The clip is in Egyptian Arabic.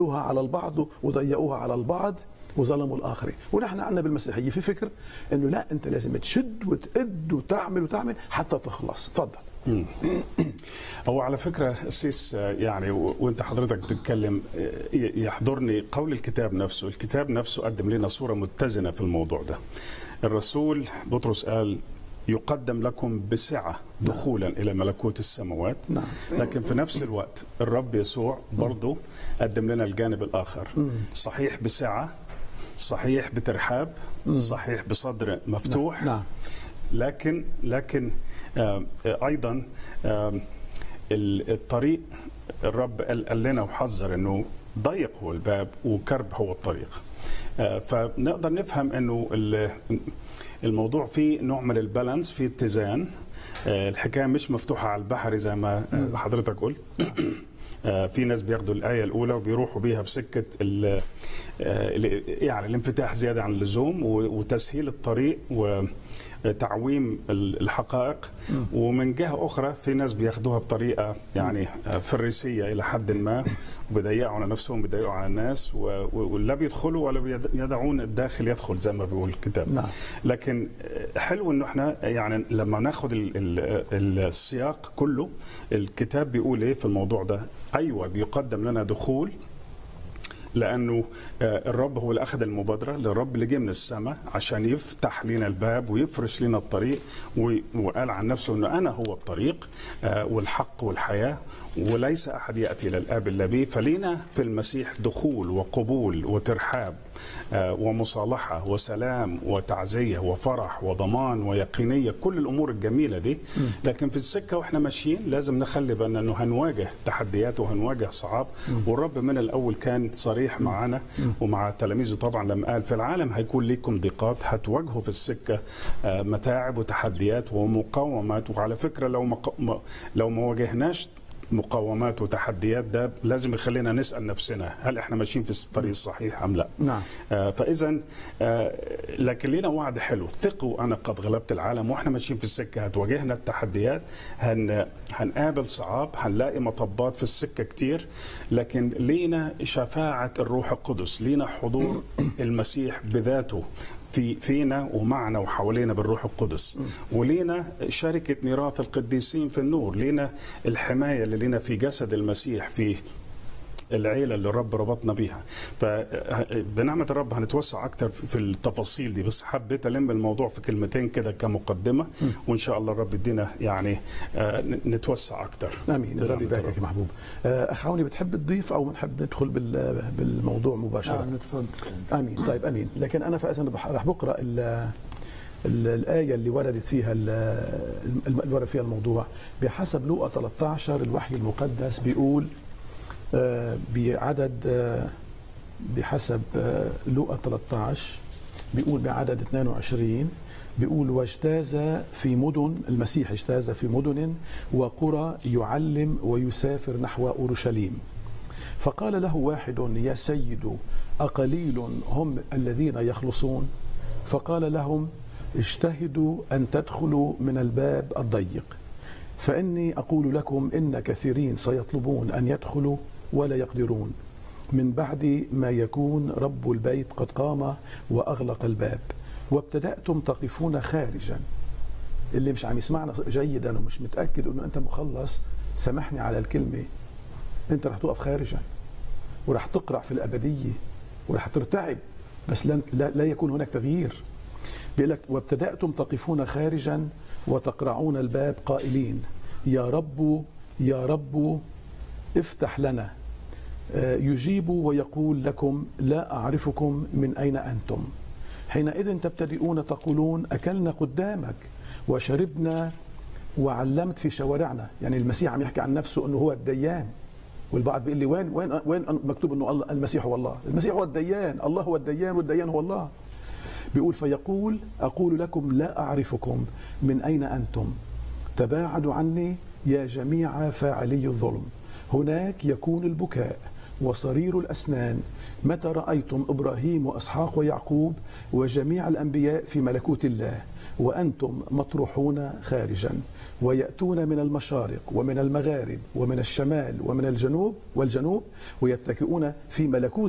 سهلوها على البعض وضيقوها على البعض وظلموا الاخرين ونحن عندنا بالمسيحيه في فكر انه لا انت لازم تشد وتقد وتعمل وتعمل حتى تخلص تفضل هو على فكرة السيس يعني و- وانت حضرتك بتتكلم ي- يحضرني قول الكتاب نفسه الكتاب نفسه قدم لنا صورة متزنة في الموضوع ده الرسول بطرس قال يقدم لكم بسعة دخولا إلى ملكوت السماوات نعم. لكن في نفس الوقت الرب يسوع برضه قدم لنا الجانب الآخر صحيح بسعة صحيح بترحاب صحيح بصدر مفتوح نعم لكن لكن آه، ايضا آه، ال- الطريق الرب قال قال لنا وحذر انه ضيق هو الباب وكرب هو الطريق آه، فنقدر نفهم انه ال- الموضوع فيه نوع من البالانس في اتزان آه، الحكايه مش مفتوحه على البحر زي ما آه، حضرتك قلت آه، في ناس بياخدوا الآية الأولى وبيروحوا بيها في سكة ال- آه، ال- يعني الانفتاح زيادة عن اللزوم و- وتسهيل الطريق وتعويم ال- الحقائق ومن جهة أخرى في ناس بياخدوها بطريقة يعني آه، فريسية إلى حد ما وبيضيقوا على نفسهم بيضيقوا على الناس و- و- ولا بيدخلوا ولا بيد- يدعون الداخل يدخل زي ما بيقول الكتاب نعم. لكن حلو انه احنا يعني لما ناخد ال- ال- السياق كله الكتاب بيقول ايه في الموضوع ده ايوه بيقدم لنا دخول لانه آه، الرب هو اللي اخذ المبادره للرب اللي جه من السماء عشان يفتح لنا الباب ويفرش لنا الطريق و- وقال عن نفسه انه انا هو الطريق آه، والحق والحياه وليس احد ياتي الى الاب الا به فلينا في المسيح دخول وقبول وترحاب آه، ومصالحه وسلام وتعزيه وفرح وضمان ويقينيه كل الامور الجميله دي لكن في السكه واحنا ماشيين لازم نخلي بالنا انه هنواجه تحديات وهنواجه صعاب والرب من الاول كان صريح معنا ومع تلاميذه طبعا لما قال في العالم هيكون لكم ضيقات هتواجهوا في السكه آه، متاعب وتحديات ومقاومات وعلى فكره لو مق... م- لو ما واجهناش مقاومات وتحديات ده لازم يخلينا نسال نفسنا هل احنا ماشيين في الطريق الصحيح ام لا؟ نعم آه، فاذا آه، لكن لنا وعد حلو ثقوا انا قد غلبت العالم واحنا ماشيين في السكه هتواجهنا التحديات هن هنقابل صعاب هنلاقي مطبات في السكه كتير لكن لينا شفاعه الروح القدس لينا حضور المسيح بذاته في فينا ومعنا وحوالينا بالروح القدس ولينا شركة ميراث القديسين في النور لينا الحماية اللي لينا في جسد المسيح في العيله اللي الرب ربطنا بيها فبنعمه الرب هنتوسع اكتر في التفاصيل دي بس حبيت الم الموضوع في كلمتين كده كمقدمه وان شاء الله الرب يدينا يعني آه، نتوسع اكتر امين الرب بنعمة يباركك يا محبوب آه، اخ عوني بتحب تضيف او بنحب ندخل بال- بالموضوع مباشره آه نتفضل امين طيب امين لكن انا فاذا بح- رح بقرا ال ال- الآية اللي وردت فيها ال- الم- اللي ورد فيها الموضوع بحسب لوقا 13 الوحي المقدس بيقول آه، بعدد آه، بحسب آه، لوقا 13 بيقول بعدد 22 بيقول واجتاز في مدن المسيح اجتاز في مدن وقرى يعلم ويسافر نحو اورشليم فقال له واحد يا سيد أقليل هم الذين يخلصون فقال لهم اجتهدوا أن تدخلوا من الباب الضيق فإني أقول لكم إن كثيرين سيطلبون أن يدخلوا ولا يقدرون من بعد ما يكون رب البيت قد قام وأغلق الباب وابتدأتم تقفون خارجا اللي مش عم يسمعنا جيدا ومش متأكد أنه أنت مخلص سامحني على الكلمة انت رح تقف خارجا ورح تقرع في الابديه ورح ترتعب بس لن لا, لا يكون هناك تغيير بيقول لك وابتداتم تقفون خارجا وتقرعون الباب قائلين يا رب يا رب افتح لنا آه، يجيب ويقول لكم لا اعرفكم من اين انتم حينئذ تبتدئون تقولون اكلنا قدامك وشربنا وعلمت في شوارعنا يعني المسيح عم يحكي عن نفسه انه هو الديان والبعض بيقول لي وين وين وين مكتوب انه الله المسيح هو الله المسيح هو الديان الله هو الديان والديان هو الله بيقول فيقول اقول لكم لا اعرفكم من اين انتم تباعدوا عني يا جميع فاعلي الظلم هناك يكون البكاء وصرير الاسنان متى رايتم ابراهيم واسحاق ويعقوب وجميع الانبياء في ملكوت الله وانتم مطروحون خارجا ويأتون من المشارق ومن المغارب ومن الشمال ومن الجنوب والجنوب ويتكئون في ملكوت